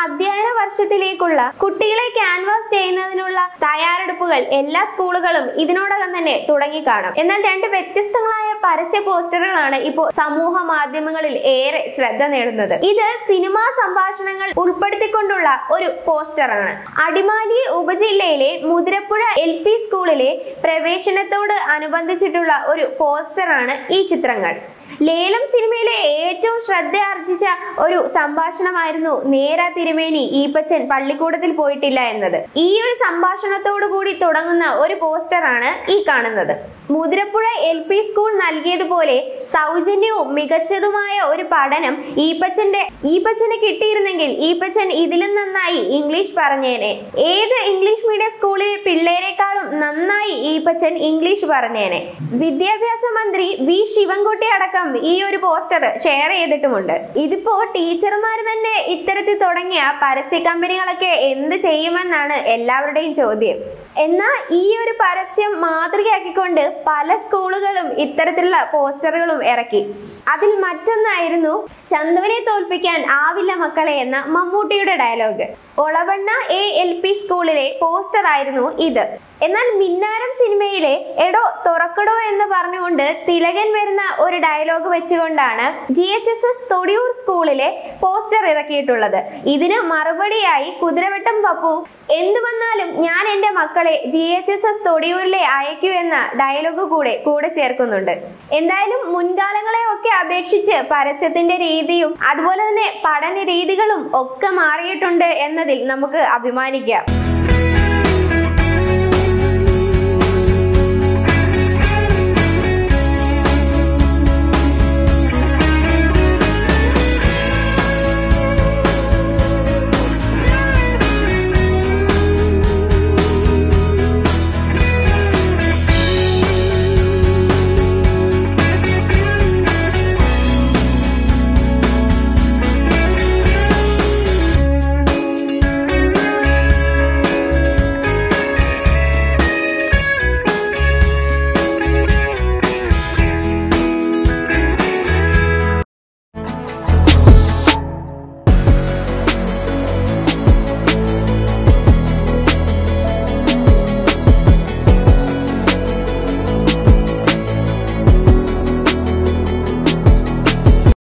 അധ്യയന വർഷത്തിലേക്കുള്ള കുട്ടികളെ ക്യാൻവാസ് ചെയ്യുന്നതിനുള്ള തയ്യാറെടുപ്പുകൾ എല്ലാ സ്കൂളുകളും ഇതിനോടകം തന്നെ തുടങ്ങിക്കാണും എന്നാൽ രണ്ട് വ്യത്യസ്തങ്ങളായ പരസ്യ പോസ്റ്ററുകളാണ് ഇപ്പോൾ സമൂഹ മാധ്യമങ്ങളിൽ ഏറെ ശ്രദ്ധ നേടുന്നത് ഇത് സിനിമാ സംഭാഷണങ്ങൾ ഉൾപ്പെടുത്തിക്കൊണ്ടുള്ള ഒരു പോസ്റ്ററാണ് അടിമാലി ഉപജില്ലയിലെ മുതിരപ്പുഴ എൽ പി സ്കൂളിലെ പ്രവേശനത്തോട് അനുബന്ധിച്ചിട്ടുള്ള ഒരു പോസ്റ്ററാണ് ഈ ചിത്രങ്ങൾ ലേലം സിനിമയിലെ ഏറ്റവും ശ്രദ്ധ ആർജിച്ച ഒരു സംഭാഷണമായിരുന്നു നേര തിരുമേനി ഈപ്പച്ചൻ പള്ളിക്കൂടത്തിൽ പോയിട്ടില്ല എന്നത് ഈ ഒരു സംഭാഷണത്തോടു കൂടി തുടങ്ങുന്ന ഒരു പോസ്റ്ററാണ് ഈ കാണുന്നത് മുതിരപ്പുഴ എൽ പി സ്കൂൾ നൽകിയതുപോലെ സൗജന്യവും മികച്ചതുമായ ഒരു പഠനം ഈപ്പച്ചന്റെ ഈപ്പച്ചന് കിട്ടിയിരുന്നെങ്കിൽ ഈപ്പച്ചൻ ഇതിലും നന്നായി ഇംഗ്ലീഷ് പറഞ്ഞേനെ ഏത് ഇംഗ്ലീഷ് മീഡിയം സ്കൂളിലെ പിള്ളേരെക്കാളും നന്നായി ഈപ്പച്ചൻ ഇംഗ്ലീഷ് പറഞ്ഞേനെ വിദ്യാഭ്യാസ മന്ത്രി വി ശിവൻകുട്ടി അടക്കം ഈ ഒരു പോസ്റ്റർ ഷെയർ ചെയ്തിട്ടുമുണ്ട് ഇതിപ്പോ ടീച്ചർമാർ തന്നെ ഇത്തരത്തിൽ തുടങ്ങിയ പരസ്യ കമ്പനികളൊക്കെ എന്ത് ചെയ്യുമെന്നാണ് എല്ലാവരുടെയും ചോദ്യം എന്നാൽ ഈ ഒരു പരസ്യം മാതൃകയാക്കിക്കൊണ്ട് പല സ്കൂളുകളും ഇത്തരത്തിലുള്ള പോസ്റ്ററുകളും ഇറക്കി അതിൽ മറ്റൊന്നായിരുന്നു ചന്തുവിനെ തോൽപ്പിക്കാൻ ആവില്ല മക്കളെ എന്ന മമ്മൂട്ടിയുടെ dialogue Olavanna A L P സ്കൂളിലെ പോസ്റ്റർ ആയിരുന്നു ഇത് എന്നാൽ മിന്നാരം സിനിമയിലെ എടോ തുറക്കടോ എന്ന് പറഞ്ഞുകൊണ്ട് തിലകൻ വരുന്ന ഒരു ഡയലോഗ് വെച്ചുകൊണ്ടാണ് G H S S Thodiyoor സ്കൂളിലെ പോസ്റ്റർ ഇറക്കിയിട്ടുള്ളത് ഇതിന് മറുപടിയായി കുതിരവട്ടം പപ്പു എന്തു വന്നാലും ഞാൻ എന്റെ മക്കളെ ജി എച്ച് എസ് എസ് തൊടിയൂരിലെ അയക്കൂ എന്ന ഡയലോഗ് കൂടെ കൂടെ ചേർക്കുന്നുണ്ട് എന്തായാലും മുൻകാലങ്ങളെ ഒക്കെ അപേക്ഷിച്ച് പരസ്യത്തിന്റെ രീതിയും അതുപോലെ തന്നെ പഠന രീതികളും ഒക്കെ മാറിയിട്ടുണ്ട് എന്നതിൽ നമുക്ക് അഭിമാനിക്കാം